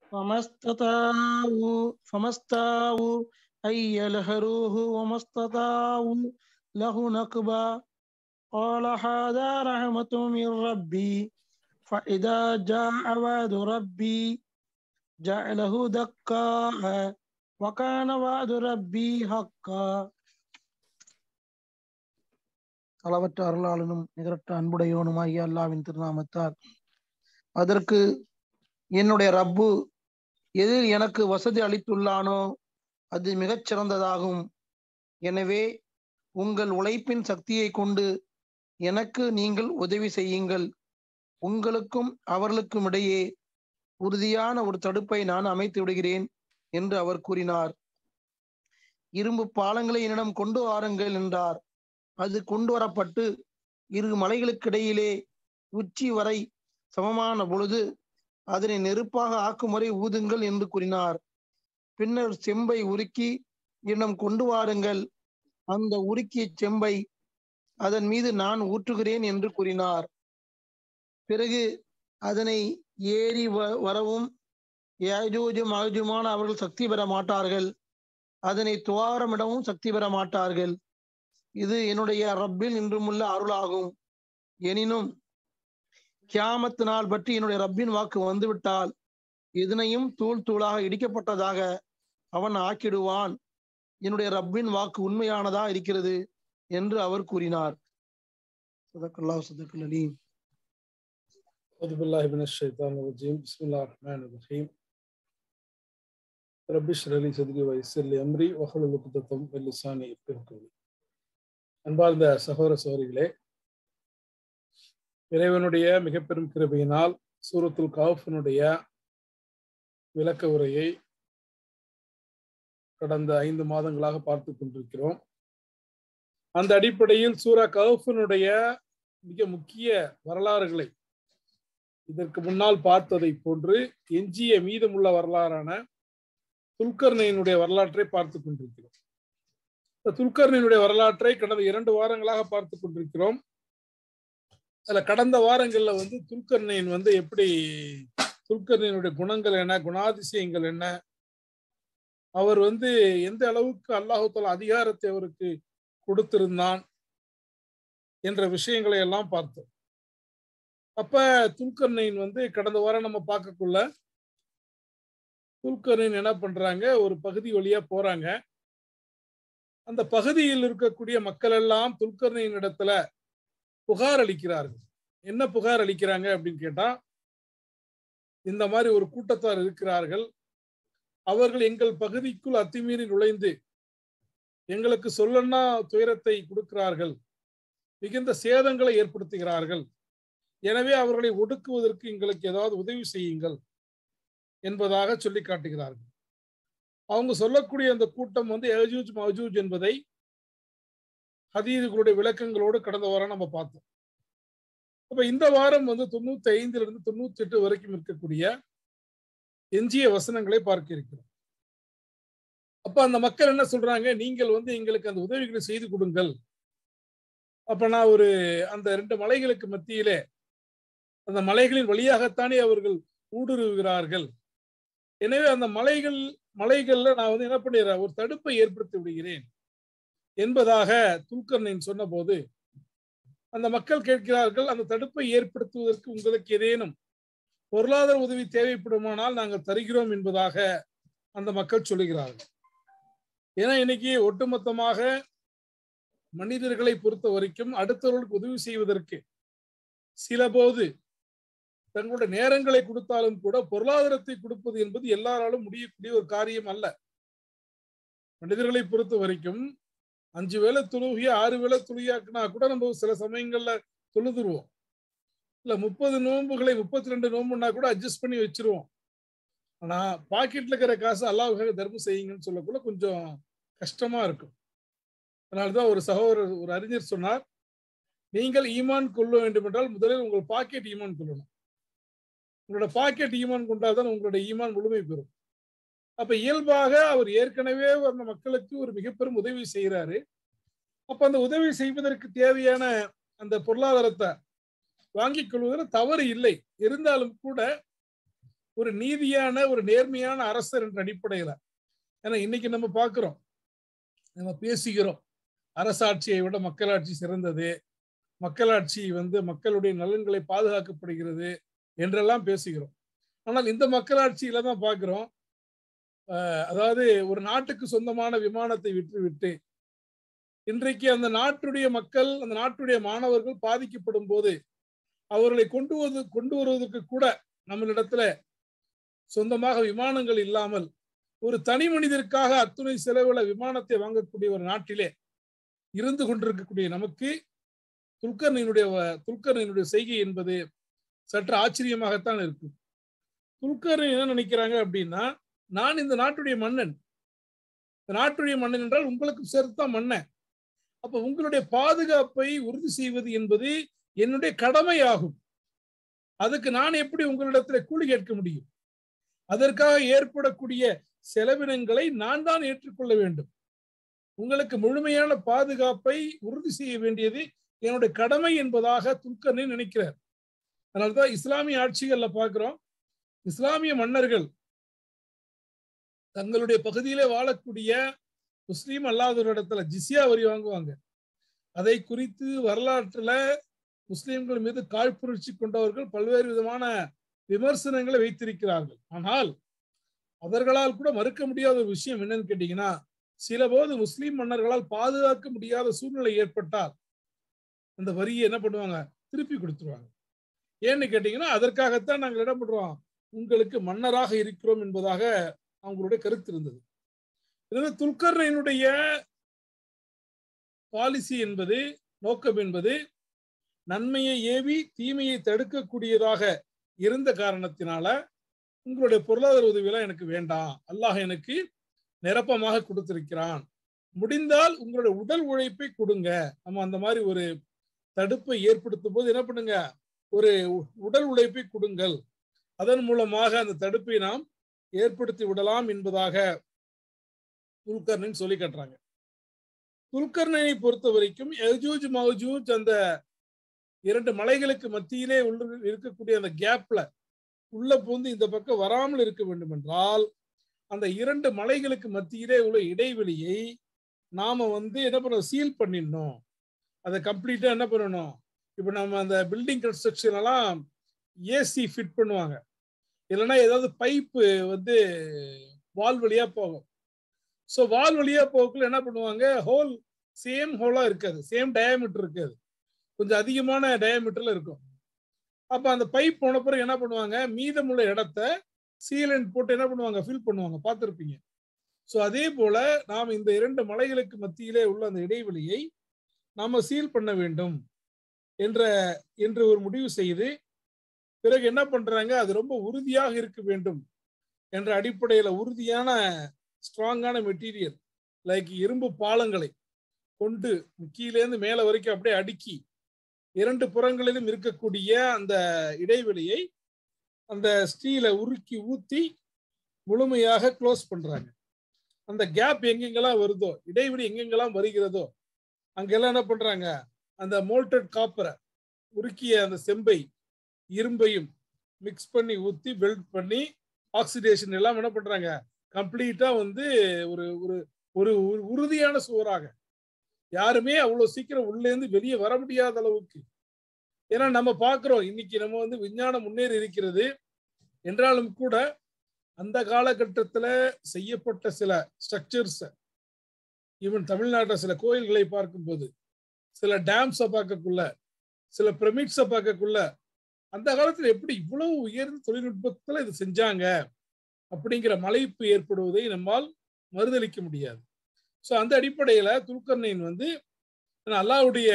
فما استطاعوا فما استطاعوا أن يلهروه وما استطاعوا له نقبا قال هذا رحمة من ربي فإذا جاء وعد ربي جعله دكا وكان وعد ربي حقا அளவற்ற அருளாளனும் நிகரற்ற அன்புடையவனுமாகிய அல்லாவின் திருநாமத்தால் அதற்கு என்னுடைய ரப்பு எதில் எனக்கு வசதி அளித்துள்ளானோ அது மிகச் சிறந்ததாகும் எனவே உங்கள் உழைப்பின் சக்தியை கொண்டு எனக்கு நீங்கள் உதவி செய்யுங்கள் உங்களுக்கும் அவர்களுக்கும் இடையே உறுதியான ஒரு தடுப்பை நான் அமைத்து விடுகிறேன் என்று அவர் கூறினார் இரும்பு பாலங்களை என்னிடம் கொண்டு வாருங்கள் என்றார் அது கொண்டு வரப்பட்டு இரு மலைகளுக்கிடையிலே உச்சி வரை சமமான பொழுது அதனை நெருப்பாக ஆக்குமுறை ஊதுங்கள் என்று கூறினார் பின்னர் செம்பை உருக்கி என்னிடம் கொண்டு வாருங்கள் அந்த உருக்கிய செம்பை அதன் மீது நான் ஊற்றுகிறேன் என்று கூறினார் பிறகு அதனை ஏறி வ- வரவும் யாஜூஜும் மாஜுமான அவர்கள் சக்தி பெற மாட்டார்கள் அதனை துவாரமிடவும் சக்தி பெற மாட்டார்கள் இது என்னுடைய ரப்பில் இன்றுமுள்ள அருளாகும் எனினும் கியாமத்து நாள் பற்றி என்னுடைய ரப்பின் வாக்கு வந்துவிட்டால் இதனையும் தூள் தூளாக இடிக்கப்பட்டதாக அவன் ஆக்கிடுவான் என்னுடைய ரப்பின் வாக்கு உண்மையானதா இருக்கிறது என்று அவர் கூறினார் சதக்கல்லாஹ் சதக்கல் அலீம் أعوذ بالله من الشيطان الرجيم بسم الله الرحمن الرحيم رب اشرح لي صدري ويسر لي أمري واحلل عقدة من لساني يفقهوا قولي அன்பார்ந்த சகோதர சகோதரிகளே இறைவனுடைய மிக பெரும் கிருபையினால் சூரத்துல் கவுஃபினுடைய விளக்க உரையை கடந்த ஐந்து மாதங்களாக பார்த்து கொண்டிருக்கிறோம் அந்த அடிப்படையில் சூரா கவுஃபினுடைய மிக முக்கிய வரலாறுகளை இதற்கு முன்னால் பார்த்ததை போன்று எஞ்சிய மீதமுள்ள வரலாறான துல்கர்ணையினுடைய வரலாற்றை பார்த்து கொண்டிருக்கிறோம் இந்த துல்கர்ணையினுடைய வரலாற்றை கடந்த இரண்டு வாரங்களாக பார்த்து கொண்டிருக்கிறோம் அதுல கடந்த வாரங்கள்ல வந்து துல்கர்ணையின் வந்து எப்படி துல்கர்ணையினுடைய குணங்கள் என்ன குணாதிசயங்கள் என்ன அவர் வந்து எந்த அளவுக்கு அல்லாஹு தாலா அதிகாரத்தை அவருக்கு கொடுத்திருந்தான் என்ற விஷயங்களை எல்லாம் பார்த்தோம் அப்ப துல்கர்ணையின் வந்து கடந்த வாரம் நம்ம பார்க்கக்குள்ள துல்கர்ணையின் என்ன பண்றாங்க ஒரு பகுதி வழியா போறாங்க அந்த பகுதியில் இருக்கக்கூடிய மக்கள் எல்லாம் துல்கர்ணையின் இடத்துல புகார் அளிக்கிறார்கள் என்ன புகார் அளிக்கிறாங்க அப்படின்னு கேட்டா இந்த மாதிரி ஒரு கூட்டத்தார் இருக்கிறார்கள் அவர்கள் எங்கள் பகுதிக்குள் அத்துமீறி நுழைந்து எங்களுக்கு சொல்லன்னா துயரத்தை கொடுக்கிறார்கள் மிகுந்த சேதங்களை ஏற்படுத்துகிறார்கள் எனவே அவர்களை ஒடுக்குவதற்கு எங்களுக்கு ஏதாவது உதவி செய்யுங்கள் என்பதாக சொல்லி காட்டுகிறார்கள் அவங்க சொல்லக்கூடிய அந்த கூட்டம் வந்து எஜூஜ் மஜூஜ் என்பதை ஹதீதுகளுடைய விளக்கங்களோடு கடந்த வாரம் நம்ம பார்த்தோம் அப்ப இந்த வாரம் வந்து தொண்ணூத்தி ஐந்துல இருந்து தொண்ணூத்தி எட்டு வரைக்கும் இருக்கக்கூடிய எஞ்சிய வசனங்களை பார்க்க இருக்கிறோம் அப்ப அந்த மக்கள் என்ன சொல்றாங்க நீங்கள் வந்து எங்களுக்கு அந்த உதவிகளை செய்து கொடுங்கள் அப்ப நான் ஒரு அந்த ரெண்டு மலைகளுக்கு மத்தியிலே அந்த மலைகளின் வழியாகத்தானே அவர்கள் ஊடுருவுகிறார்கள் எனவே அந்த மலைகள் மலைகள்ல நான் வந்து என்ன பண்ணிடுறேன் ஒரு தடுப்பை ஏற்படுத்தி விடுகிறேன் என்பதாக துல்கர்ணின் சொன்ன போது அந்த மக்கள் கேட்கிறார்கள் அந்த தடுப்பை ஏற்படுத்துவதற்கு உங்களுக்கு ஏதேனும் பொருளாதார உதவி தேவைப்படுமானால் நாங்கள் தருகிறோம் என்பதாக அந்த மக்கள் சொல்லுகிறார்கள் ஏன்னா இன்னைக்கு ஒட்டுமொத்தமாக மனிதர்களை பொறுத்த வரைக்கும் அடுத்தவர்களுக்கு உதவி செய்வதற்கு சில போது தங்களுடைய நேரங்களை கொடுத்தாலும் கூட பொருளாதாரத்தை கொடுப்பது என்பது எல்லாராலும் முடியக்கூடிய ஒரு காரியம் அல்ல மனிதர்களை பொறுத்த வரைக்கும் அஞ்சு வேளை தொழுகிய ஆறு வேளை தொழுகியாக்குனா கூட நம்ம சில சமயங்கள்ல தொழுதுருவோம் இல்ல முப்பது நோன்புகளை முப்பத்தி ரெண்டு நோம்புனா கூட அட்ஜஸ்ட் பண்ணி வச்சிருவோம் ஆனா பாக்கெட்ல இருக்கிற காசு அல்லாவுக்காக தர்மம் செய்யுங்கன்னு சொல்லக்குள்ள கொஞ்சம் கஷ்டமா இருக்கும் அதனாலதான் ஒரு சகோதரர் ஒரு அறிஞர் சொன்னார் நீங்கள் ஈமான் கொள்ள வேண்டும் என்றால் முதலில் உங்கள் பாக்கெட் ஈமான் கொள்ளணும் உங்களோட பாக்கெட் ஈமான் கொண்டால் தான் உங்களுடைய ஈமான் முழுமை பெறும் அப்ப இயல்பாக அவர் ஏற்கனவே அந்த மக்களுக்கு ஒரு மிக பெரும் உதவி செய்கிறாரு அப்ப அந்த உதவி செய்வதற்கு தேவையான அந்த பொருளாதாரத்தை வாங்கிக் கொள்வதில் தவறு இல்லை இருந்தாலும் கூட ஒரு நீதியான ஒரு நேர்மையான அரசர் என்ற அடிப்படையில ஏன்னா இன்னைக்கு நம்ம பார்க்கிறோம் நம்ம பேசுகிறோம் அரசாட்சியை விட மக்களாட்சி சிறந்தது மக்களாட்சி வந்து மக்களுடைய நலன்களை பாதுகாக்கப்படுகிறது என்றெல்லாம் பேசுகிறோம் ஆனால் இந்த மக்களாட்சியில தான் பார்க்கிறோம் அதாவது ஒரு நாட்டுக்கு சொந்தமான விமானத்தை விட்டு விட்டு இன்றைக்கு அந்த நாட்டுடைய மக்கள் அந்த நாட்டுடைய மாணவர்கள் பாதிக்கப்படும் போது அவர்களை கொண்டு வந்து கொண்டு வருவதற்கு கூட நம்மளிடத்துல சொந்தமாக விமானங்கள் இல்லாமல் ஒரு தனி மனிதருக்காக அத்துணை செலவுல விமானத்தை வாங்கக்கூடிய ஒரு நாட்டிலே இருந்து கொண்டிருக்கக்கூடிய நமக்கு துல்கர்னினுடைய துல்கர்னினுடைய செய்கை என்பது சற்று ஆச்சரியமாகத்தான் இருக்கும் துல்கர் என்ன நினைக்கிறாங்க அப்படின்னா நான் இந்த நாட்டுடைய மன்னன் இந்த நாட்டுடைய மன்னன் என்றால் உங்களுக்கு சேர்த்துதான் மன்னன் அப்ப உங்களுடைய பாதுகாப்பை உறுதி செய்வது என்பது என்னுடைய கடமையாகும் அதுக்கு நான் எப்படி உங்களிடத்துல கூலி கேட்க முடியும் அதற்காக ஏற்படக்கூடிய செலவினங்களை நான் தான் ஏற்றுக்கொள்ள வேண்டும் உங்களுக்கு முழுமையான பாதுகாப்பை உறுதி செய்ய வேண்டியது என்னுடைய கடமை என்பதாக துல்கர்னே நினைக்கிறார் அதனால்தான் இஸ்லாமிய ஆட்சிகள்ல பார்க்கிறோம் இஸ்லாமிய மன்னர்கள் தங்களுடைய பகுதியிலே வாழக்கூடிய முஸ்லீம் அல்லாதவரிடத்துல ஜிசியா வரி வாங்குவாங்க அதை குறித்து வரலாற்றுல முஸ்லிம்கள் மீது காழ்ப்புணர்ச்சி கொண்டவர்கள் பல்வேறு விதமான விமர்சனங்களை வைத்திருக்கிறார்கள் ஆனால் அவர்களால் கூட மறுக்க முடியாத ஒரு விஷயம் என்னன்னு கேட்டீங்கன்னா சில போது முஸ்லிம் மன்னர்களால் பாதுகாக்க முடியாத சூழ்நிலை ஏற்பட்டால் அந்த வரியை என்ன பண்ணுவாங்க திருப்பி கொடுத்துருவாங்க ஏன்னு கேட்டீங்கன்னா அதற்காகத்தான் நாங்கள் என்ன பண்றோம் உங்களுக்கு மன்னராக இருக்கிறோம் என்பதாக அவங்களுடைய கருத்து இருந்தது எனவே துல்கர்னையினுடைய பாலிசி என்பது நோக்கம் என்பது நன்மையை ஏவி தீமையை தடுக்கக்கூடியதாக இருந்த காரணத்தினால உங்களுடைய பொருளாதார உதவியெல்லாம் எனக்கு வேண்டாம் அல்லாஹ் எனக்கு நிரப்பமாக கொடுத்திருக்கிறான் முடிந்தால் உங்களுடைய உடல் உழைப்பை கொடுங்க நம்ம அந்த மாதிரி ஒரு தடுப்பை ஏற்படுத்தும் போது என்ன பண்ணுங்க ஒரு உடல் உழைப்பை கொடுங்கள் அதன் மூலமாக அந்த தடுப்பை நாம் ஏற்படுத்தி விடலாம் என்பதாக துல்கர்ணன் சொல்லி கட்டுறாங்க துல்கர்ணனை பொறுத்த வரைக்கும் எஜூஜ் மௌஜூஜ் அந்த இரண்டு மலைகளுக்கு மத்தியிலே உள்ள இருக்கக்கூடிய அந்த கேப்ல உள்ள பூந்து இந்த பக்கம் வராமல் இருக்க வேண்டும் என்றால் அந்த இரண்டு மலைகளுக்கு மத்தியிலே உள்ள இடைவெளியை நாம வந்து என்ன பண்ண சீல் பண்ணிடணும் அதை கம்ப்ளீட்டா என்ன பண்ணணும் இப்போ நம்ம அந்த பில்டிங் கன்ஸ்ட்ரக்ஷன் எல்லாம் ஏசி ஃபிட் பண்ணுவாங்க இல்லைன்னா ஏதாவது பைப்பு வந்து வால் வழியா போகும் ஸோ வால் வழியா போக்குள்ள என்ன பண்ணுவாங்க ஹோல் சேம் ஹோலா இருக்காது சேம் டயாமீட்டர் இருக்காது கொஞ்சம் அதிகமான டயாமீட்டர்ல இருக்கும் அப்ப அந்த பைப் போன பிறகு என்ன பண்ணுவாங்க மீதமுள்ள இடத்த சீலண்ட் போட்டு என்ன பண்ணுவாங்க ஃபில் பண்ணுவாங்க பார்த்துருப்பீங்க ஸோ அதே போல நாம் இந்த இரண்டு மலைகளுக்கு மத்தியிலே உள்ள அந்த இடைவெளியை நாம சீல் பண்ண வேண்டும் என்ற என்று ஒரு முடிவு செய்து பிறகு என்ன பண்றாங்க அது ரொம்ப உறுதியாக இருக்க வேண்டும் என்ற அடிப்படையில உறுதியான ஸ்ட்ராங்கான மெட்டீரியல் லைக் இரும்பு பாலங்களை கொண்டு கீழேந்து மேல வரைக்கும் அப்படியே அடுக்கி இரண்டு புறங்களிலும் இருக்கக்கூடிய அந்த இடைவெளியை அந்த ஸ்டீலை உருக்கி ஊத்தி முழுமையாக க்ளோஸ் பண்றாங்க அந்த கேப் எங்கெங்கெல்லாம் வருதோ இடைவெளி எங்கெங்கெல்லாம் வருகிறதோ அங்கெல்லாம் என்ன பண்றாங்க அந்த மோல்டட் காப்பரை உருக்கிய அந்த செம்பை இரும்பையும் மிக்ஸ் பண்ணி ஊத்தி வெல்ட் பண்ணி ஆக்சிடேஷன் எல்லாம் என்ன பண்றாங்க கம்ப்ளீட்டா வந்து ஒரு ஒரு ஒரு உறுதியான சுவராக யாருமே அவ்வளவு சீக்கிரம் உள்ள இருந்து வெளியே வர முடியாத அளவுக்கு ஏன்னா நம்ம பார்க்கிறோம் இன்னைக்கு நம்ம வந்து விஞ்ஞானம் முன்னேறி இருக்கிறது என்றாலும் கூட அந்த காலகட்டத்துல செய்யப்பட்ட சில ஸ்ட்ரக்சர்ஸ் ஈவன் தமிழ்நாட்டில் சில கோயில்களை பார்க்கும்போது சில டேம்ஸை பார்க்கக்குள்ள சில பிரமிட்ஸை பார்க்கக்குள்ள அந்த காலத்துல எப்படி இவ்வளவு உயர்ந்த தொழில்நுட்பத்துல இது செஞ்சாங்க அப்படிங்கிற மலைப்பு ஏற்படுவதை நம்மால் மறுதளிக்க முடியாது ஸோ அந்த அடிப்படையில துல்கர்ணைன் வந்து அல்லாவுடைய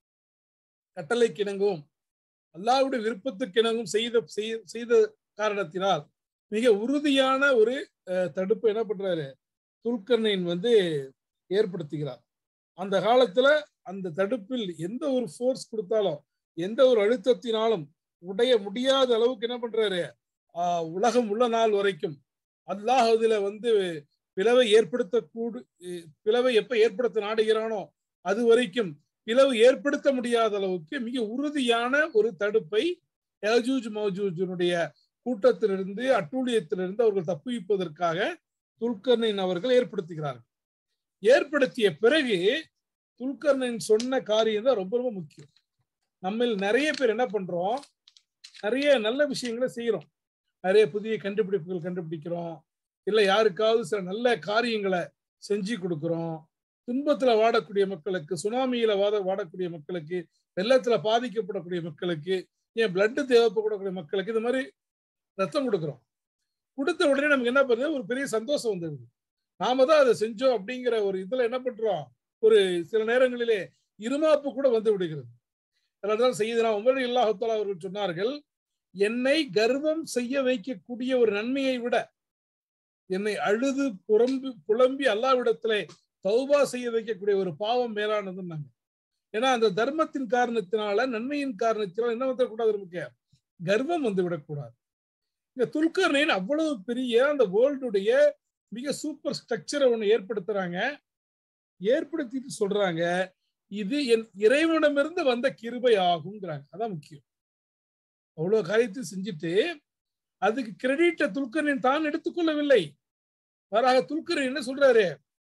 கட்டளைக்கு இணங்கவும் அல்லாவுடைய விருப்பத்துக்கு இணங்கும் செய்த செய்த காரணத்தினால் மிக உறுதியான ஒரு தடுப்பு என்ன பண்றாரு துல்கர்ணைன் வந்து ஏற்படுத்துகிறார் அந்த காலத்துல அந்த தடுப்பில் எந்த ஒரு ஃபோர்ஸ் கொடுத்தாலும் எந்த ஒரு அழுத்தத்தினாலும் உடைய முடியாத அளவுக்கு என்ன பண்றாரு ஆஹ் உலகம் உள்ள நாள் வரைக்கும் அல்லாஹ் அதுல வந்து பிளவை ஏற்படுத்தக்கூடு பிளவை எப்ப ஏற்படுத்த நாடுகிறானோ அது வரைக்கும் பிளவு ஏற்படுத்த முடியாத அளவுக்கு மிக உறுதியான ஒரு தடுப்பை யஜூஜ் மௌஜூஜனுடைய கூட்டத்திலிருந்து அட்டூழியத்திலிருந்து அவர்கள் தப்புவிப்பதற்காக துல்கர்ணின் அவர்கள் ஏற்படுத்துகிறார்கள் ஏற்படுத்திய பிறகு துல்கர்ணின் சொன்ன காரியம் தான் ரொம்ப ரொம்ப முக்கியம் நம்ம நிறைய பேர் என்ன பண்றோம் நிறைய நல்ல விஷயங்களை செய்யறோம் நிறைய புதிய கண்டுபிடிப்புகள் கண்டுபிடிக்கிறோம் இல்லை யாருக்காவது சில நல்ல காரியங்களை செஞ்சு கொடுக்கிறோம் துன்பத்துல வாடக்கூடிய மக்களுக்கு சுனாமியில வாத வாடக்கூடிய மக்களுக்கு வெள்ளத்துல பாதிக்கப்படக்கூடிய மக்களுக்கு ஏன் பிளட் தேவைப்படக்கூடிய மக்களுக்கு இது மாதிரி ரத்தம் கொடுக்குறோம் கொடுத்த உடனே நமக்கு என்ன பண்ணுது ஒரு பெரிய சந்தோஷம் வந்துடுது நாம தான் அதை செஞ்சோம் அப்படிங்கிற ஒரு இதுல என்ன பண்றோம் ஒரு சில நேரங்களிலே இருமாப்பு கூட வந்து விடுகிறது அதனால்தான் செய்தனா உமர் இல்லாஹத்தாலா அவர்கள் சொன்னார்கள் என்னை கர்வம் செய்ய வைக்கக்கூடிய ஒரு நன்மையை விட என்னை அழுது புறம்பி புலம்பி அல்லாவிடத்திலே தௌபா செய்ய வைக்கக்கூடிய ஒரு பாவம் மேலானதுன்னாங்க ஏன்னா அந்த தர்மத்தின் காரணத்தினால நன்மையின் காரணத்தினால என்ன வந்துடக்கூடாது நமக்கு கர்வம் வந்து விடக்கூடாது இந்த துல்கர்ணின் அவ்வளவு பெரிய அந்த வேர்ல்டுடைய மிக சூப்பர் ஸ்ட்ரக்சரை ஒண்ணு ஏற்படுத்துறாங்க ஏற்படுத்திட்டு சொல்றாங்க இது என் இறைவனிடமிருந்து வந்த கிருபை ஆகுங்கிறாங்க அதான் முக்கியம் அவ்வளவு காரியத்தை செஞ்சுட்டு அதுக்கு கிரெடிட்ட துல்கர்ணின் தான் எடுத்துக்கொள்ளவில்லை மாறாக துல்கர்ணின் என்ன சொல்றாரு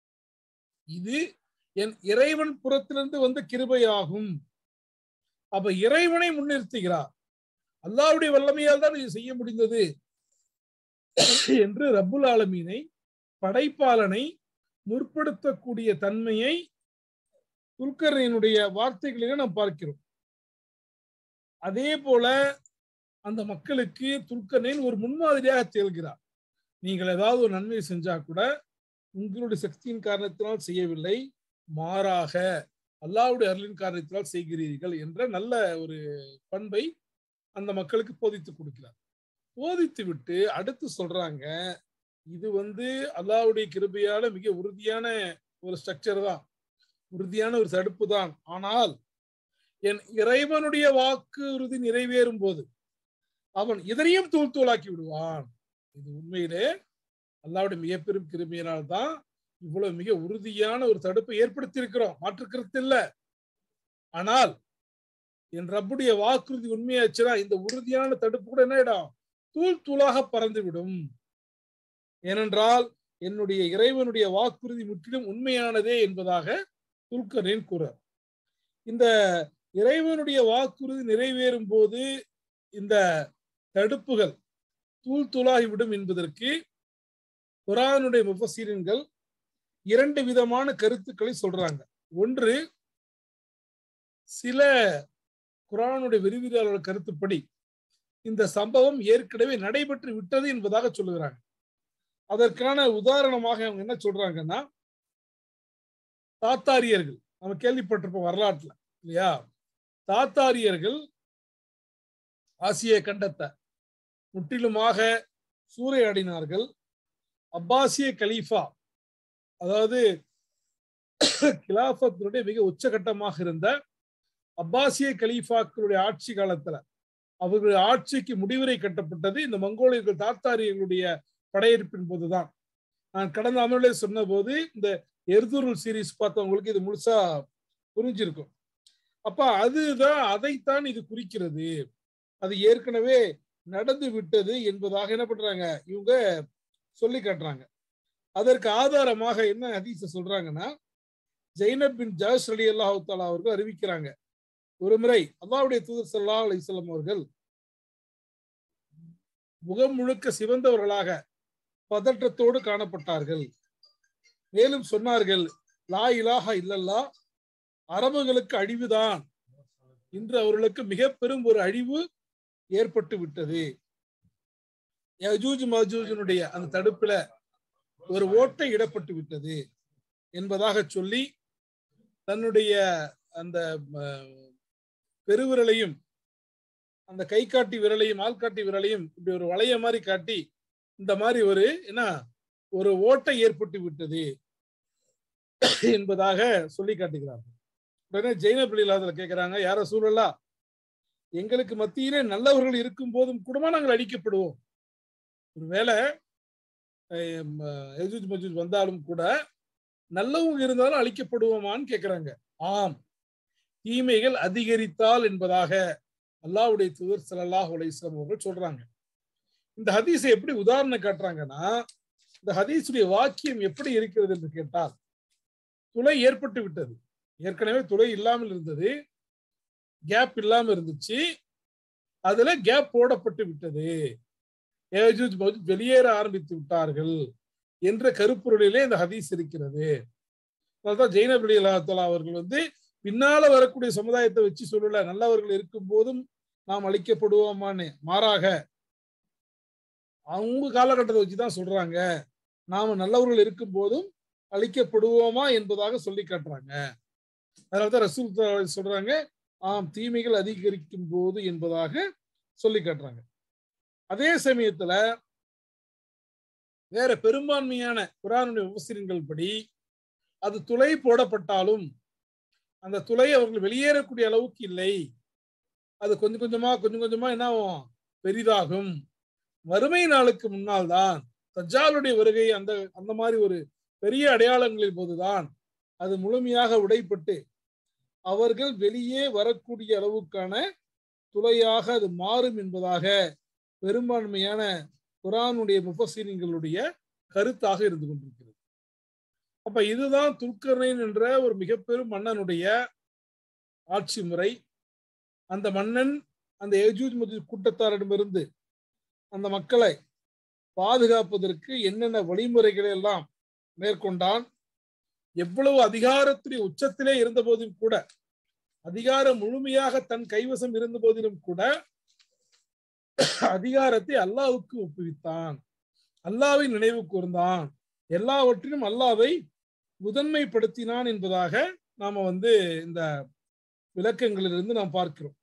இது என் இறைவன் புறத்திலிருந்து வந்த கிருபையாகும் அப்ப இறைவனை முன்னிறுத்துகிறார் அல்லாவுடைய வல்லமையால் தான் இது செய்ய முடிந்தது என்று ரப்புல் ஆலமீனை படைப்பாளனை முற்படுத்தக்கூடிய தன்மையை துல்கர்ணியினுடைய வார்த்தைகளிலே நாம் பார்க்கிறோம் அதே போல அந்த மக்களுக்கு துல்கர்ணின் ஒரு முன்மாதிரியாக திகழ்கிறார் நீங்கள் ஏதாவது ஒரு நன்மை செஞ்சா கூட உங்களுடைய சக்தியின் காரணத்தினால் செய்யவில்லை மாறாக அல்லாவுடைய அருளின் காரணத்தினால் செய்கிறீர்கள் என்ற நல்ல ஒரு பண்பை அந்த மக்களுக்கு போதித்து கொடுக்கிறார் போதித்து விட்டு அடுத்து சொல்றாங்க இது வந்து அல்லாவுடைய கிருபையால மிக உறுதியான ஒரு ஸ்ட்ரக்சர் தான் உறுதியான ஒரு தடுப்பு தான் ஆனால் என் இறைவனுடைய வாக்கு உறுதி நிறைவேறும் போது அவன் இதனையும் தூள் தூளாக்கி விடுவான் இது உண்மையிலே அல்லாவுடைய மிகப்பெரும் கிருமையினால் தான் இவ்வளவு மிக உறுதியான ஒரு தடுப்பை ஏற்படுத்தி இருக்கிறோம் மாற்றுக்கிறது இல்ல ஆனால் என் ரப்புடைய வாக்குறுதி உண்மையாச்சுன்னா இந்த உறுதியான தடுப்பு கூட என்ன இடம் தூள் தூளாக பறந்து விடும் ஏனென்றால் என்னுடைய இறைவனுடைய வாக்குறுதி முற்றிலும் உண்மையானதே என்பதாக துல்கரின் கூறார் இந்த இறைவனுடைய வாக்குறுதி நிறைவேறும் போது இந்த தடுப்புகள் தூள் தூளாகிவிடும் என்பதற்கு குரானுடைய முஃபசீரன்கள் இரண்டு விதமான கருத்துக்களை சொல்றாங்க ஒன்று சில குரானுடைய விரிவிரியாளர் கருத்துப்படி இந்த சம்பவம் ஏற்கனவே நடைபெற்று விட்டது என்பதாக சொல்லுகிறாங்க அதற்கான உதாரணமாக அவங்க என்ன சொல்றாங்கன்னா தாத்தாரியர்கள் நம்ம கேள்விப்பட்டிருப்போம் வரலாற்றுல இல்லையா தாத்தாரியர்கள் ஆசிய கண்டத்தை முற்றிலுமாக சூறையாடினார்கள் அப்பாசிய கலீஃபா அதாவது கிலாபத்தினுடைய மிக உச்சகட்டமாக இருந்த அப்பாசிய கலீஃபாக்களுடைய ஆட்சி காலத்துல அவர்களுடைய ஆட்சிக்கு முடிவுரை கட்டப்பட்டது இந்த மங்கோலியர்கள் தாத்தாரியர்களுடைய படையெடுப்பின் போதுதான் நான் கடந்த அமர்வுல சொன்ன போது இந்த எர்துருல் சீரீஸ் பார்த்தவங்களுக்கு இது முழுசா புரிஞ்சிருக்கும் அப்ப அதுதான் அதைத்தான் இது குறிக்கிறது அது ஏற்கனவே நடந்து விட்டது என்பதாக என்ன பண்றாங்க இவங்க சொல்லி காட்டுறாங்க அதற்கு ஆதாரமாக என்ன ஹதீஸ சொல்றாங்கன்னா ஜெய்னப் பின் ஜாஸ் அலி அல்லாஹு தாலா அவர்கள் அறிவிக்கிறாங்க ஒரு முறை அல்லாவுடைய தூதர் சல்லா அலிஸ்லாம் அவர்கள் முகம் முழுக்க சிவந்தவர்களாக பதற்றத்தோடு காணப்பட்டார்கள் மேலும் சொன்னார்கள் லா இலாஹா இல்லல்லா அரபுகளுக்கு அழிவுதான் இன்று அவர்களுக்கு மிக பெரும் ஒரு அழிவு ஏற்பட்டு விட்டது யஜூஜ் மஜூஜனுடைய அந்த தடுப்புல ஒரு ஓட்டை இடப்பட்டு விட்டது என்பதாக சொல்லி தன்னுடைய அந்த பெருவிரலையும் அந்த கை காட்டி விரலையும் ஆள்காட்டி விரலையும் இப்படி ஒரு வளைய மாதிரி காட்டி இந்த மாதிரி ஒரு என்ன ஒரு ஓட்டை ஏற்பட்டு விட்டது என்பதாக சொல்லி காட்டுகிறார்கள் உடனே ஜெயின பிள்ளைகள் கேட்கிறாங்க யார சூழலா எங்களுக்கு மத்தியிலே நல்லவர்கள் இருக்கும் போதும் கூடமா நாங்கள் அழிக்கப்படுவோம் ஒருவேளை எஜூஜ் மஜூஜ் வந்தாலும் கூட நல்லவங்க இருந்தாலும் அழிக்கப்படுவோமான்னு கேட்கிறாங்க ஆம் தீமைகள் அதிகரித்தால் என்பதாக அல்லாவுடைய தூதர் சல்லாஹ் அலைஸ்லாம் அவர்கள் சொல்றாங்க இந்த ஹதீஸை எப்படி உதாரணம் காட்டுறாங்கன்னா இந்த ஹதீஸுடைய வாக்கியம் எப்படி இருக்கிறது என்று கேட்டால் துளை ஏற்பட்டு விட்டது ஏற்கனவே துளை இல்லாமல் இருந்தது கேப் இல்லாம இருந்துச்சு அதுல கேப் போடப்பட்டு விட்டது ஏஜூஜ் மௌஜூஜ் வெளியேற ஆரம்பித்து விட்டார்கள் என்ற கருப்பொருளிலே இந்த ஹதீஸ் இருக்கிறது அதனால்தான் ஜெயினப் அலி அல்லாஹலா அவர்கள் வந்து பின்னால வரக்கூடிய சமுதாயத்தை வச்சு சொல்லல நல்லவர்கள் இருக்கும் போதும் நாம் அழிக்கப்படுவோமான்னு மாறாக அவங்க காலகட்டத்தை வச்சுதான் சொல்றாங்க நாம நல்லவர்கள் இருக்கும் போதும் அழிக்கப்படுவோமா என்பதாக சொல்லி காட்டுறாங்க அதனாலதான் ரசூல் சொல்றாங்க ஆம் தீமைகள் அதிகரிக்கும் போது என்பதாக சொல்லி காட்டுறாங்க அதே சமயத்துல வேற பெரும்பான்மையான குரானுடைய விமர்சனங்கள் படி அது துளை போடப்பட்டாலும் அந்த துளை அவர்கள் வெளியேறக்கூடிய அளவுக்கு இல்லை அது கொஞ்சம் கொஞ்சமா கொஞ்சம் கொஞ்சமா என்ன ஆகும் பெரிதாகும் வறுமை நாளுக்கு முன்னால் தான் தஜாலுடைய வருகை அந்த அந்த மாதிரி ஒரு பெரிய அடையாளங்களின் போதுதான் அது முழுமையாக உடைப்பட்டு அவர்கள் வெளியே வரக்கூடிய அளவுக்கான துளையாக அது மாறும் என்பதாக பெரும்பான்மையான குரானுடைய முஃபசீன்களுடைய கருத்தாக இருந்து கொண்டிருக்கிறது அப்ப இதுதான் துல்கர்ணைன் என்ற ஒரு மிக பெரும் மன்னனுடைய ஆட்சி முறை அந்த மன்னன் அந்த எஜூஜ் மஜூஜ் கூட்டத்தாரிடமிருந்து அந்த மக்களை பாதுகாப்பதற்கு என்னென்ன வழிமுறைகளை எல்லாம் மேற்கொண்டான் எவ்வளவு அதிகாரத்துடைய உச்சத்திலே இருந்த போதிலும் கூட அதிகாரம் முழுமையாக தன் கைவசம் இருந்த போதிலும் கூட அதிகாரத்தை அல்லாவுக்கு ஒப்புவித்தான் அல்லாவை நினைவு கூர்ந்தான் எல்லாவற்றிலும் அல்லாவை முதன்மைப்படுத்தினான் என்பதாக நாம வந்து இந்த விளக்கங்களிலிருந்து நாம் பார்க்கிறோம்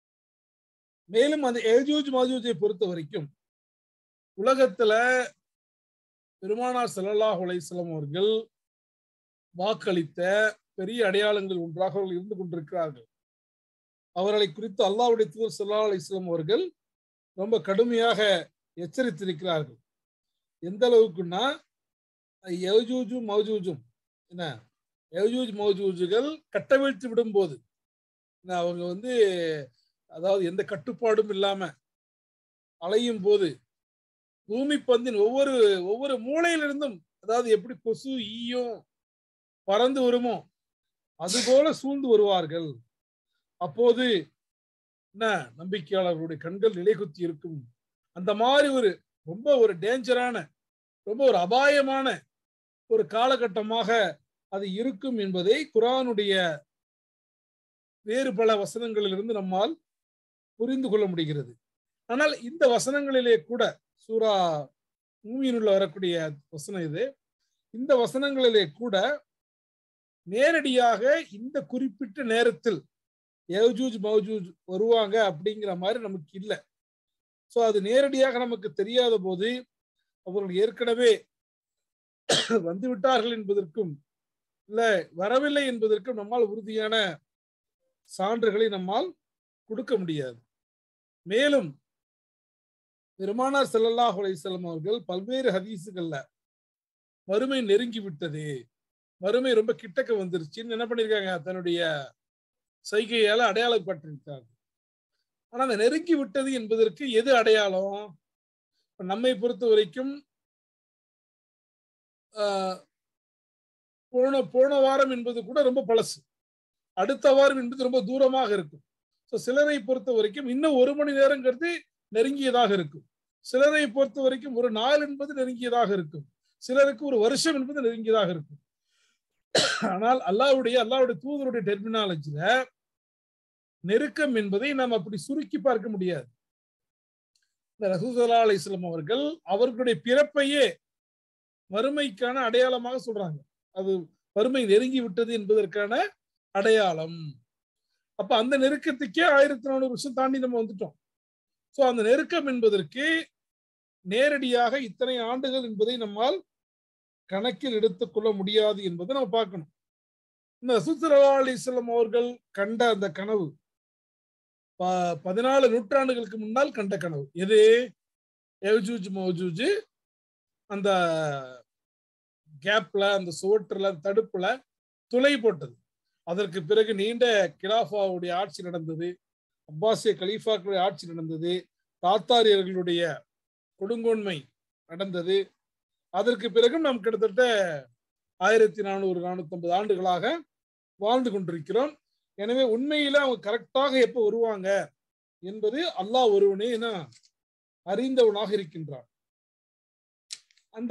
மேலும் அந்த ஏஜூஜ் மாஜூஜை பொறுத்த வரைக்கும் உலகத்துல பெருமானார் சல்லல்லாஹ் அலையம் அவர்கள் வாக்களித்த பெரிய அடையாளங்கள் ஒன்றாக அவர்கள் இருந்து கொண்டிருக்கிறார்கள் அவர்களை குறித்து அல்லாவுடைய தூதர் சல்லா அலிஸ்லாம் அவர்கள் ரொம்ப கடுமையாக எச்சரித்திருக்கிறார்கள் எந்த அளவுக்குன்னா எவஜூஜும் மௌஜூஜும் என்ன எவஜூஜ் மௌஜூஜுகள் கட்டவிழ்த்து விடும் போது அவங்க வந்து அதாவது எந்த கட்டுப்பாடும் இல்லாம அலையும் போது பூமி பந்தின் ஒவ்வொரு ஒவ்வொரு மூலையிலிருந்தும் அதாவது எப்படி கொசு ஈயும் பறந்து வருமோ அது போல சூழ்ந்து வருவார்கள் அப்போது என்ன நம்பிக்கையாளர்களுடைய கண்கள் நிலைகுத்தி இருக்கும் அந்த மாதிரி ஒரு ரொம்ப ஒரு டேஞ்சரான ரொம்ப ஒரு அபாயமான ஒரு காலகட்டமாக அது இருக்கும் என்பதை குரானுடைய வேறு பல வசனங்களிலிருந்து நம்மால் புரிந்து கொள்ள முடிகிறது ஆனால் இந்த வசனங்களிலே கூட சூரா மூமியினுள்ள வரக்கூடிய வசனம் இது இந்த வசனங்களிலே கூட நேரடியாக இந்த குறிப்பிட்ட நேரத்தில் ஏஜூஜ் மௌஜூஜ் வருவாங்க அப்படிங்கிற மாதிரி நமக்கு இல்லை ஸோ அது நேரடியாக நமக்கு தெரியாத போது அவர்கள் ஏற்கனவே வந்து விட்டார்கள் என்பதற்கும் இல்ல வரவில்லை என்பதற்கும் நம்மால் உறுதியான சான்றுகளை நம்மால் கொடுக்க முடியாது மேலும் பெருமானார் செல்லல்லாஹ் அலையம் அவர்கள் பல்வேறு ஹதீஸுகள்ல வறுமை நெருங்கி விட்டது வறுமை ரொம்ப கிட்டக்க வந்துருச்சுன்னு என்ன பண்ணிருக்காங்க தன்னுடைய சைகையால அடையாளப்பட்டிருக்காங்க ஆனா அந்த நெருங்கி விட்டது என்பதற்கு எது அடையாளம் நம்மை பொறுத்த வரைக்கும் போன போன வாரம் என்பது கூட ரொம்ப பழசு அடுத்த வாரம் என்பது ரொம்ப தூரமாக இருக்கும் ஸோ சிலரை பொறுத்த வரைக்கும் இன்னும் ஒரு மணி நேரங்கிறது நெருங்கியதாக இருக்கும் சிலரை பொறுத்த வரைக்கும் ஒரு நாள் என்பது நெருங்கியதாக இருக்கும் சிலருக்கு ஒரு வருஷம் என்பது நெருங்கியதாக இருக்கும் ஆனால் அல்லாவுடைய அல்லாவுடைய தூதருடைய டெர்மினாலஜில நெருக்கம் என்பதை நாம் அப்படி சுருக்கி பார்க்க முடியாது இந்த ரசூசல்லா அலிஸ்லாம் அவர்கள் அவர்களுடைய பிறப்பையே வறுமைக்கான அடையாளமாக சொல்றாங்க அது வறுமை நெருங்கி விட்டது என்பதற்கான அடையாளம் அப்ப அந்த நெருக்கத்துக்கே ஆயிரத்தி நானூறு வருஷம் தாண்டி நம்ம வந்துட்டோம் சோ அந்த நெருக்கம் என்பதற்கு நேரடியாக இத்தனை ஆண்டுகள் என்பதை நம்மால் கணக்கில் எடுத்துக்கொள்ள முடியாது என்பதை நம்ம பார்க்கணும் இந்த ரசூசல்லா அலிஸ்லாம் அவர்கள் கண்ட அந்த கனவு பதினாலு நூற்றாண்டுகளுக்கு முன்னால் கண்ட கனவு எது எவ்ஜூஜ் மௌஜூஜ் அந்த கேப்ல அந்த சுவற்றுல தடுப்புல துளை போட்டது அதற்கு பிறகு நீண்ட கிலாஃபாவுடைய ஆட்சி நடந்தது அப்பாசிய கலீஃபாக்களுடைய ஆட்சி நடந்தது தாத்தாரியர்களுடைய கொடுங்கோன்மை நடந்தது அதற்கு பிறகும் நாம் கிட்டத்தட்ட ஆயிரத்தி நானூறு நானூத்தி ஐம்பது ஆண்டுகளாக வாழ்ந்து கொண்டிருக்கிறோம் எனவே உண்மையில அவங்க கரெக்டாக எப்ப வருவாங்க என்பது அல்லாஹ் ஒருவனே என அறிந்தவனாக இருக்கின்றான் அந்த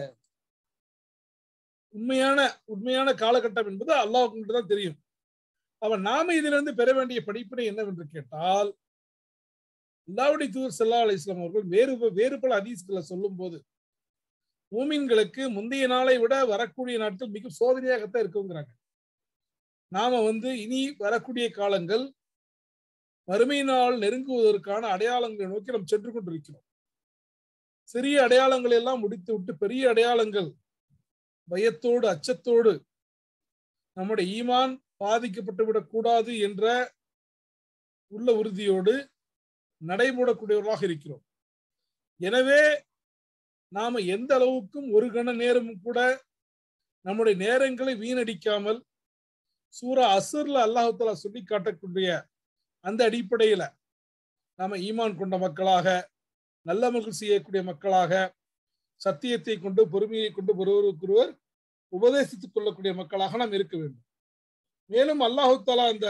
உண்மையான உண்மையான காலகட்டம் என்பது அல்லாஹ்க்கு தான் தெரியும் அவன் நாம இதிலிருந்து பெற வேண்டிய படிப்பினை என்னவென்று கேட்டால் அல்லாவுடைய தூர் சல்லா அலி இஸ்லாம் அவர்கள் வேறு வேறு பல ஹதீஸ்களை சொல்லும் போது மூமின்களுக்கு முந்தைய நாளை விட வரக்கூடிய நாட்கள் மிக சோதனையாகத்தான் இருக்குங்கிறாங்க நாம வந்து இனி வரக்கூடிய காலங்கள் மறுமை நாள் நெருங்குவதற்கான அடையாளங்களை நோக்கி நாம் சென்று கொண்டிருக்கிறோம் சிறிய அடையாளங்கள் எல்லாம் முடித்து விட்டு பெரிய அடையாளங்கள் பயத்தோடு அச்சத்தோடு நம்முடைய ஈமான் பாதிக்கப்பட்டு விடக்கூடாது என்ற உள்ள உறுதியோடு நடைபோடக்கூடியவர்களாக இருக்கிறோம் எனவே நாம எந்த அளவுக்கும் ஒரு கண நேரமும் கூட நம்முடைய நேரங்களை வீணடிக்காமல் சூரா அசர்ல அல்லாஹாலா சொல்லி காட்டக்கூடிய அந்த அடிப்படையில நாம ஈமான் கொண்ட மக்களாக நல்ல மகள் செய்யக்கூடிய மக்களாக சத்தியத்தை கொண்டு பொறுமையை கொண்டு ஒருவருக்கொருவர் உபதேசித்துக் கொள்ளக்கூடிய மக்களாக நாம் இருக்க வேண்டும் மேலும் அல்லாஹு தாலா அந்த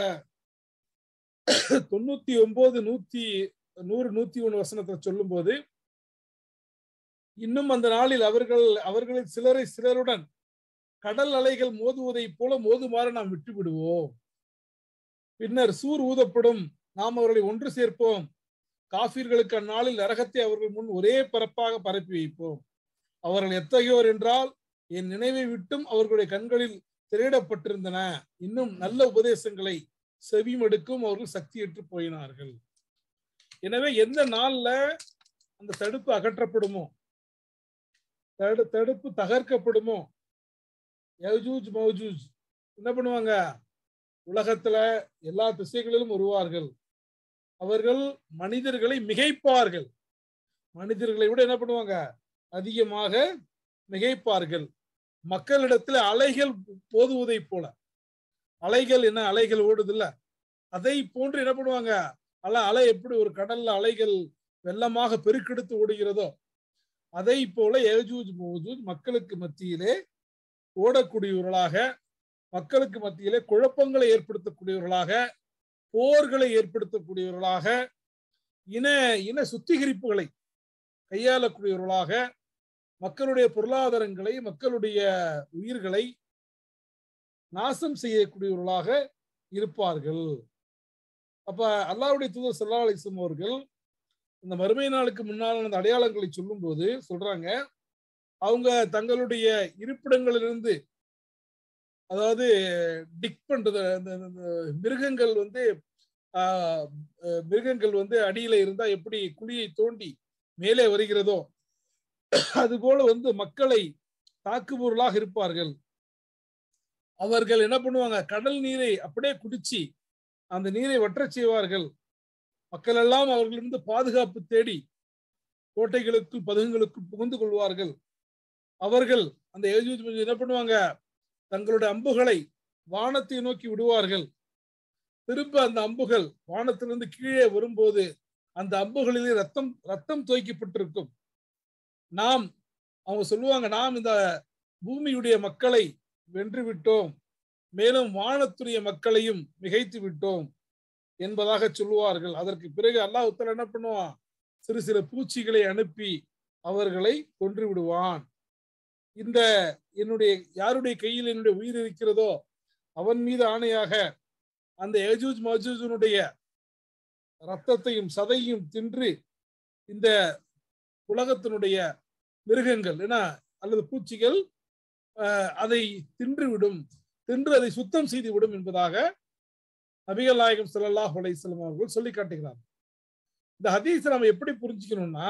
தொண்ணூத்தி ஒன்பது நூத்தி நூறு நூத்தி ஒண்ணு வசனத்தை சொல்லும் போது இன்னும் அந்த நாளில் அவர்கள் அவர்களில் சிலரை சிலருடன் கடல் அலைகள் மோதுவதைப் போல மோதுமாறு நாம் விட்டு விடுவோம் பின்னர் சூர் ஊதப்படும் நாம் அவர்களை ஒன்று சேர்ப்போம் காஃபிர்களுக்கு அந்நாளில் நரகத்தை அவர்கள் முன் ஒரே பரப்பாக பரப்பி வைப்போம் அவர்கள் எத்தகையோர் என்றால் என் நினைவை விட்டும் அவர்களுடைய கண்களில் திரையிடப்பட்டிருந்தன இன்னும் நல்ல உபதேசங்களை செவிமடுக்கும் அவர்கள் சக்தியற்று போயினார்கள் எனவே எந்த நாள்ல அந்த தடுப்பு அகற்றப்படுமோ தடு தடுப்பு தகர்க்கப்படுமோ யஜூஜ் மௌஜூஜ் என்ன பண்ணுவாங்க உலகத்துல எல்லா திசைகளிலும் வருவார்கள் அவர்கள் மனிதர்களை மிகைப்பார்கள் மனிதர்களை விட என்ன பண்ணுவாங்க அதிகமாக மிகைப்பார்கள் மக்களிடத்துல அலைகள் போதுவதை போல அலைகள் என்ன அலைகள் ஓடுது இல்ல அதை போன்று என்ன பண்ணுவாங்க அல அலை எப்படி ஒரு கடல்ல அலைகள் வெள்ளமாக பெருக்கெடுத்து ஓடுகிறதோ அதை போல ஏஜூஜ் மோஜூஜ் மக்களுக்கு மத்தியிலே ஓடக்கூடியவர்களாக மக்களுக்கு மத்தியிலே குழப்பங்களை ஏற்படுத்தக்கூடியவர்களாக போர்களை ஏற்படுத்தக்கூடியவர்களாக இன இன சுத்திகரிப்புகளை கையாளக்கூடியவர்களாக மக்களுடைய பொருளாதாரங்களை மக்களுடைய உயிர்களை நாசம் செய்யக்கூடியவர்களாக இருப்பார்கள் அப்ப அல்லாவுடைய தூதர் சல்லா அலிஸ்லம் அவர்கள் இந்த மறுமை நாளுக்கு முன்னால் அந்த அடையாளங்களை சொல்லும் போது சொல்றாங்க அவங்க தங்களுடைய இருப்பிடங்களிலிருந்து அதாவது டிக் பண்றது அந்த மிருகங்கள் வந்து ஆஹ் மிருகங்கள் வந்து அடியில இருந்தா எப்படி குழியை தோண்டி மேலே வருகிறதோ அது போல வந்து மக்களை தாக்குபொருளாக இருப்பார்கள் அவர்கள் என்ன பண்ணுவாங்க கடல் நீரை அப்படியே குடிச்சு அந்த நீரை வற்றச் செய்வார்கள் மக்கள் எல்லாம் அவர்களிருந்து பாதுகாப்பு தேடி கோட்டைகளுக்குள் பதுகுகளுக்குள் புகுந்து கொள்வார்கள் அவர்கள் அந்த என்ன பண்ணுவாங்க தங்களுடைய அம்புகளை வானத்தை நோக்கி விடுவார்கள் திரும்ப அந்த அம்புகள் வானத்திலிருந்து கீழே வரும்போது அந்த அம்புகளிலே ரத்தம் ரத்தம் துவைக்கப்பட்டிருக்கும் நாம் அவங்க சொல்லுவாங்க நாம் இந்த பூமியுடைய மக்களை வென்று விட்டோம் மேலும் வானத்துடைய மக்களையும் மிகைத்து விட்டோம் என்பதாக சொல்லுவார்கள் அதற்கு பிறகு அல்லாஹுத்தல் என்ன பண்ணுவான் சிறு சிறு பூச்சிகளை அனுப்பி அவர்களை கொன்று விடுவான் இந்த என்னுடைய யாருடைய கையில் என்னுடைய உயிர் இருக்கிறதோ அவன் மீது ஆணையாக அந்த ஏஜூஜ் மஜூஜனுடைய ரத்தத்தையும் சதையும் தின்று இந்த உலகத்தினுடைய மிருகங்கள் என்ன அல்லது பூச்சிகள் அதை தின்று விடும் தின்று அதை சுத்தம் செய்து விடும் என்பதாக நபிகள் நாயகம் சல்லாஹ் அலையம் அவர்கள் சொல்லி காட்டுகிறார் இந்த ஹதீஸ் நம்ம எப்படி புரிஞ்சுக்கணும்னா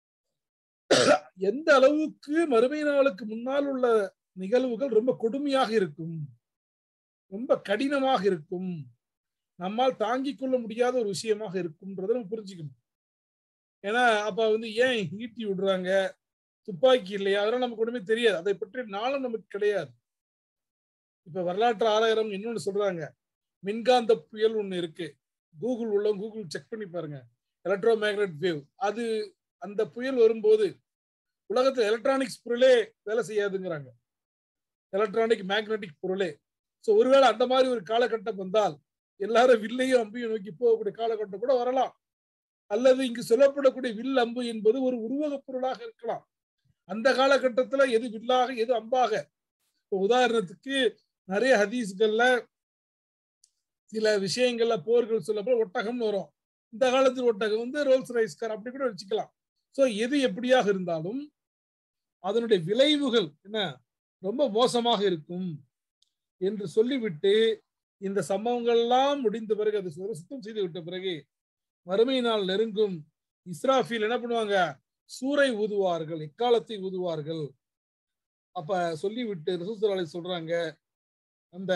எந்த அளவுக்கு மறுமை நாளுக்கு முன்னால் உள்ள நிகழ்வுகள் ரொம்ப கொடுமையாக இருக்கும் ரொம்ப கடினமாக இருக்கும் நம்மால் தாங்கிக் கொள்ள முடியாத ஒரு விஷயமாக இருக்கும்ன்றத நம்ம புரிஞ்சுக்கணும் ஏன்னா அப்ப வந்து ஏன் ஈட்டி விடுறாங்க துப்பாக்கி இல்லையா அதெல்லாம் நமக்கு ஒண்ணுமே தெரியாது அதை பற்றி நாளும் நமக்கு கிடையாது இப்ப வரலாற்று ஆராயிரம் இன்னொன்னு சொல்றாங்க மின்காந்த புயல் ஒண்ணு இருக்கு கூகுள் உள்ள கூகுள் செக் பண்ணி பாருங்க எலக்ட்ரோ மேக்னட் வேவ் அது அந்த புயல் வரும்போது உலகத்துல எலக்ட்ரானிக்ஸ் பொருளே வேலை செய்யாதுங்கிறாங்க எலக்ட்ரானிக் மேக்னெட்டிக் பொருளே ஸோ ஒருவேளை அந்த மாதிரி ஒரு காலகட்டம் வந்தால் எல்லாரும் வில்லையும் அம்பையும் நோக்கி போகக்கூடிய காலகட்டம் கூட வரலாம் அல்லது இங்கு சொல்லப்படக்கூடிய வில் அம்பு என்பது ஒரு உருவகப் பொருளாக இருக்கலாம் அந்த காலகட்டத்துல எது வில்லாக எது அம்பாக இப்போ உதாரணத்துக்கு நிறைய ஹதீஸ்கள்ல சில விஷயங்கள்ல போர்கள் சொல்லப்போ ஒட்டகம்னு வரும் இந்த காலத்தில் ஒட்டகம் வந்து ரோல்ஸ் ரைஸ் கார் அப்படி கூட வச்சுக்கலாம் ஸோ எது எப்படியாக இருந்தாலும் அதனுடைய விளைவுகள் என்ன ரொம்ப மோசமாக இருக்கும் என்று சொல்லிவிட்டு இந்த சம்பவங்கள் எல்லாம் முடிந்த பிறகு அது சுத்தம் செய்து விட்ட பிறகு மறுமை நாள் நெருங்கும் இஸ்ராஃபில் என்ன பண்ணுவாங்க சூறை ஊதுவார்கள் எக்காலத்தை ஊதுவார்கள் அப்ப சொல்லிவிட்டு ரசூசலாலை சொல்றாங்க அந்த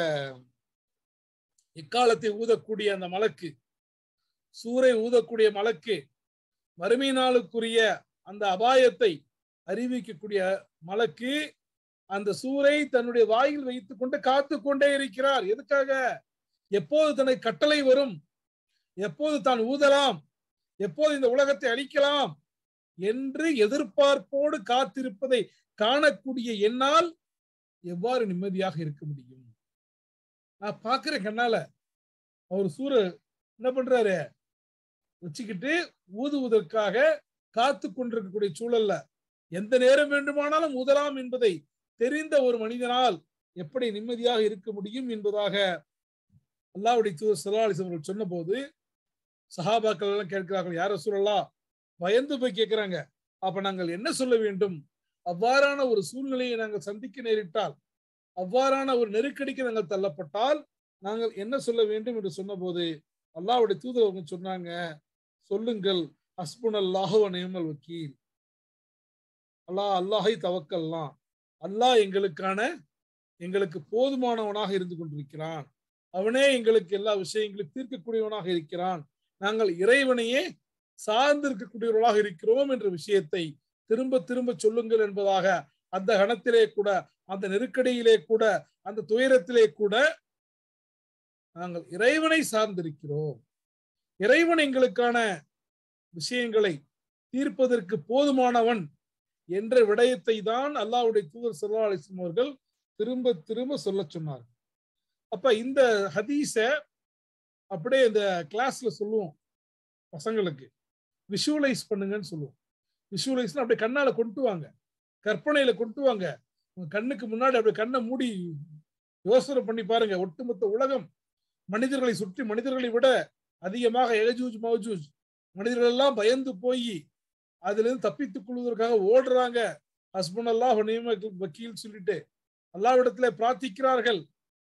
எக்காலத்தை ஊதக்கூடிய அந்த மலக்கு சூறை ஊதக்கூடிய மலக்கு மறுமை நாளுக்குரிய அந்த அபாயத்தை அறிவிக்கக்கூடிய மலக்கு அந்த சூரை தன்னுடைய வாயில் வைத்துக் கொண்டு காத்து கொண்டே இருக்கிறார் எதுக்காக எப்போது தனக்கு கட்டளை வரும் எப்போது தான் ஊதலாம் எப்போது இந்த உலகத்தை அழிக்கலாம் என்று எதிர்பார்ப்போடு காத்திருப்பதை காணக்கூடிய என்னால் எவ்வாறு நிம்மதியாக இருக்க முடியும் நான் பாக்குறேன் கண்ணால அவர் சூர என்ன பண்றாரு வச்சுக்கிட்டு ஊதுவதற்காக காத்து கொண்டிருக்கக்கூடிய சூழல்ல எந்த நேரம் வேண்டுமானாலும் ஊதலாம் என்பதை தெரிந்த ஒரு மனிதனால் எப்படி நிம்மதியாக இருக்க முடியும் என்பதாக அல்லாவுடைய தூதர் சலாலிஸ் அவர்கள் சொன்ன போது சஹாபாக்கள் எல்லாம் கேட்கிறார்கள் யார சொல்லலாம் பயந்து போய் கேட்கிறாங்க அப்ப நாங்கள் என்ன சொல்ல வேண்டும் அவ்வாறான ஒரு சூழ்நிலையை நாங்கள் சந்திக்க நேரிட்டால் அவ்வாறான ஒரு நெருக்கடிக்கு நாங்கள் தள்ளப்பட்டால் நாங்கள் என்ன சொல்ல வேண்டும் என்று சொன்னபோது அல்லாவுடைய தூதர் அவங்க சொன்னாங்க சொல்லுங்கள் ஹஸ்புன் அல்லாஹுவ நேமல் வக்கீல் அல்லாஹ் அல்லாஹை தவக்கல்லாம் அல்லாஹ் எங்களுக்கான எங்களுக்கு போதுமானவனாக இருந்து கொண்டிருக்கிறான் அவனே எங்களுக்கு எல்லா விஷயங்களையும் தீர்க்கக்கூடியவனாக இருக்கிறான் நாங்கள் இறைவனையே சார்ந்து இருக்கக்கூடியவர்களாக இருக்கிறோம் என்ற விஷயத்தை திரும்ப திரும்ப சொல்லுங்கள் என்பதாக அந்த கணத்திலே கூட அந்த நெருக்கடியிலே கூட அந்த துயரத்திலே கூட நாங்கள் இறைவனை சார்ந்திருக்கிறோம் இறைவன் எங்களுக்கான விஷயங்களை தீர்ப்பதற்கு போதுமானவன் என்ற விடயத்தை தான் அல்லாவுடைய தூதர் சல்லா அலிஸ்லாம் அவர்கள் திரும்ப திரும்ப சொல்ல சொன்னார் அப்ப இந்த ஹதீஸ அப்படியே இந்த கிளாஸ்ல சொல்லுவோம் பசங்களுக்கு விஷுவலைஸ் பண்ணுங்கன்னு சொல்லுவோம் விஷுவலைஸ் அப்படியே கண்ணால கொண்டு வாங்க கற்பனையில கொண்டு வாங்க உங்க கண்ணுக்கு முன்னாடி அப்படியே கண்ணை மூடி யோசனை பண்ணி பாருங்க ஒட்டுமொத்த உலகம் மனிதர்களை சுற்றி மனிதர்களை விட அதிகமாக எகஜூஜ் மௌஜூஜ் மனிதர்கள் எல்லாம் பயந்து போய் அதுல இருந்து தப்பித்துக் கொள்வதற்காக ஓடுறாங்க ஹஸ்பண்ட் அல்லாஹ் வக்கீல் சொல்லிட்டு அல்லாவிடத்துல பிரார்த்திக்கிறார்கள்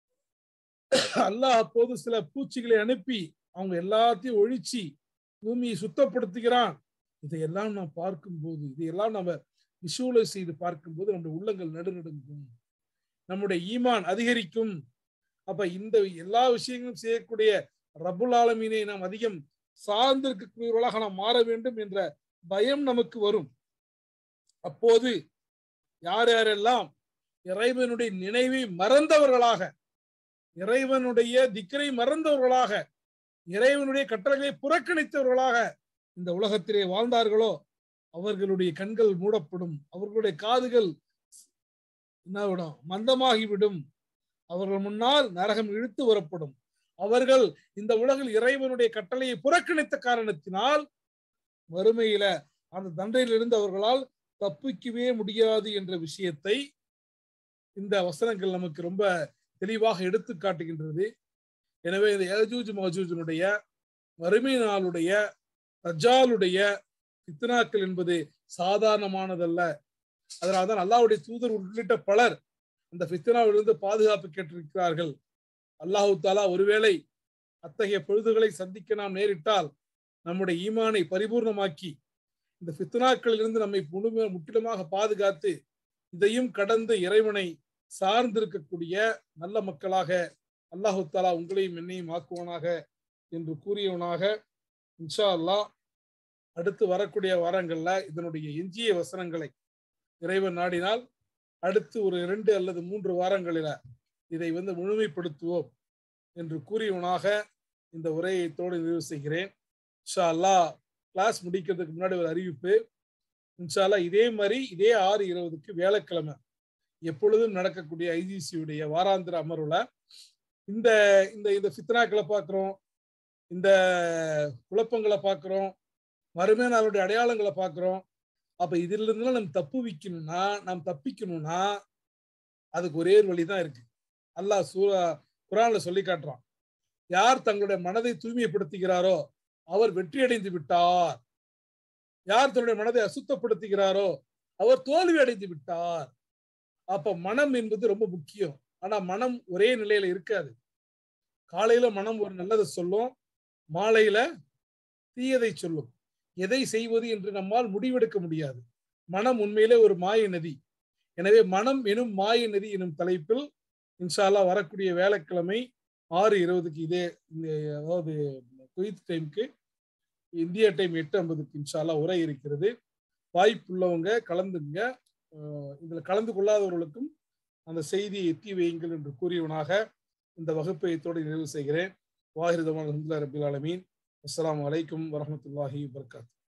அல்லாஹ் அப்போது சில பூச்சிகளை அனுப்பி அவங்க எல்லாத்தையும் ஒழிச்சு பூமியை சுத்தப்படுத்துகிறான் இதையெல்லாம் நாம் பார்க்கும்போது இதையெல்லாம் நம்ம விஷுவலைஸ் செய்து பார்க்கும்போது நம்முடைய உள்ளங்கள் நடுநடுங்கும் நம்முடைய ஈமான் அதிகரிக்கும் அப்ப இந்த எல்லா விஷயங்களும் செய்யக்கூடிய ரபுல் ஆலமீனை நாம் அதிகம் சார்ந்திருக்கக்கூடியவர்களாக நாம் மாற வேண்டும் என்ற பயம் நமக்கு வரும் அப்போது யார் யாரெல்லாம் இறைவனுடைய நினைவை மறந்தவர்களாக இறைவனுடைய திக்கரை மறந்தவர்களாக இறைவனுடைய கட்டளைகளை புறக்கணித்தவர்களாக இந்த உலகத்திலே வாழ்ந்தார்களோ அவர்களுடைய கண்கள் மூடப்படும் அவர்களுடைய காதுகள் என்னவிடும் மந்தமாகிவிடும் அவர்கள் முன்னால் நரகம் இழுத்து வரப்படும் அவர்கள் இந்த உலகில் இறைவனுடைய கட்டளையை புறக்கணித்த காரணத்தினால் வறுமையில அந்த தண்டையிலிருந்து அவர்களால் தப்பிக்கவே முடியாது என்ற விஷயத்தை இந்த வசனங்கள் நமக்கு ரொம்ப தெளிவாக எடுத்து காட்டுகின்றது எனவே இந்த ஏஜூஜ் மஜூஜனுடைய வறுமை நாளுடைய தஜாலுடைய இத்தனாக்கள் என்பது சாதாரணமானதல்ல அதனால்தான் அல்லாவுடைய தூதர் உள்ளிட்ட பலர் அந்த ஃபித்னாவிலிருந்து பாதுகாப்பு கேட்டிருக்கிறார்கள் அல்லாஹு தாலா ஒருவேளை அத்தகைய பொழுதுகளை சந்திக்க நாம் நேரிட்டால் நம்முடைய ஈமானை பரிபூர்ணமாக்கி இந்த ஃபித்னாக்களிலிருந்து நம்மை முழுமையாக முற்றிலுமாக பாதுகாத்து இதையும் கடந்து இறைவனை சார்ந்திருக்கக்கூடிய நல்ல மக்களாக அல்லாஹு தாலா உங்களையும் என்னையும் ஆக்குவனாக என்று கூறியவனாக இன்ஷா அல்லாஹ் அடுத்து வரக்கூடிய வாரங்கள்ல இதனுடைய எஞ்சிய வசனங்களை இறைவன் நாடினால் அடுத்து ஒரு இரண்டு அல்லது மூன்று வாரங்களில இதை வந்து முழுமைப்படுத்துவோம் என்று கூறியவனாக இந்த உரையை தோடு நிறைவு செய்கிறேன் ஷா அல்லா கிளாஸ் முடிக்கிறதுக்கு முன்னாடி ஒரு அறிவிப்பு இன்ஷால்லா இதே மாதிரி இதே ஆறு இருபதுக்கு வேலைக்கிழமை எப்பொழுதும் நடக்கக்கூடிய ஐஜிசியுடைய வாராந்திர அமர்வுல இந்த இந்த இந்த ஃபித்னாக்களை பார்க்குறோம் இந்த குழப்பங்களை பார்க்குறோம் மறுமை நாளுடைய அடையாளங்களை பார்க்குறோம் அப்ப இதுல இருந்து நம்ம தப்பு வைக்கணும்னா நாம் தப்பிக்கணும்னா அதுக்கு ஒரே ஒரு வழிதான் இருக்கு அல்லாஹ் சூரா குரான்ல சொல்லி காட்டுறான் யார் தங்களுடைய மனதை தூய்மைப்படுத்துகிறாரோ அவர் வெற்றி அடைந்து விட்டார் யார் தன்னுடைய மனதை அசுத்தப்படுத்துகிறாரோ அவர் தோல்வி அடைந்து விட்டார் அப்ப மனம் என்பது ரொம்ப முக்கியம் ஆனா மனம் ஒரே நிலையில இருக்காது காலையில மனம் ஒரு நல்லதை சொல்லும் மாலையில தீயதை சொல்லும் எதை செய்வது என்று நம்மால் முடிவெடுக்க முடியாது மனம் உண்மையிலே ஒரு மாய நதி எனவே மனம் எனும் மாய நதி எனும் தலைப்பில் இன்ஷால்லா வரக்கூடிய வேலைக்கிழமை ஆறு இருபதுக்கு இதே இந்த அதாவது குயித் டைம்க்கு இந்திய டைம் எட்டு ஐம்பதுக்கு இன்ஷால்லா உரை இருக்கிறது வாய்ப்புள்ளவங்க கலந்துங்க இதுல கலந்து கொள்ளாதவர்களுக்கும் அந்த செய்தியை எத்தி வையுங்கள் என்று கூறியவனாக இந்த வகுப்பை இத்தோடு நிறைவு செய்கிறேன் வாஹிருதமான ரபில் ஆலமீன் அஸ்லாம் வலைக்கும் வரமத்துல்லாஹி வபர்காத்து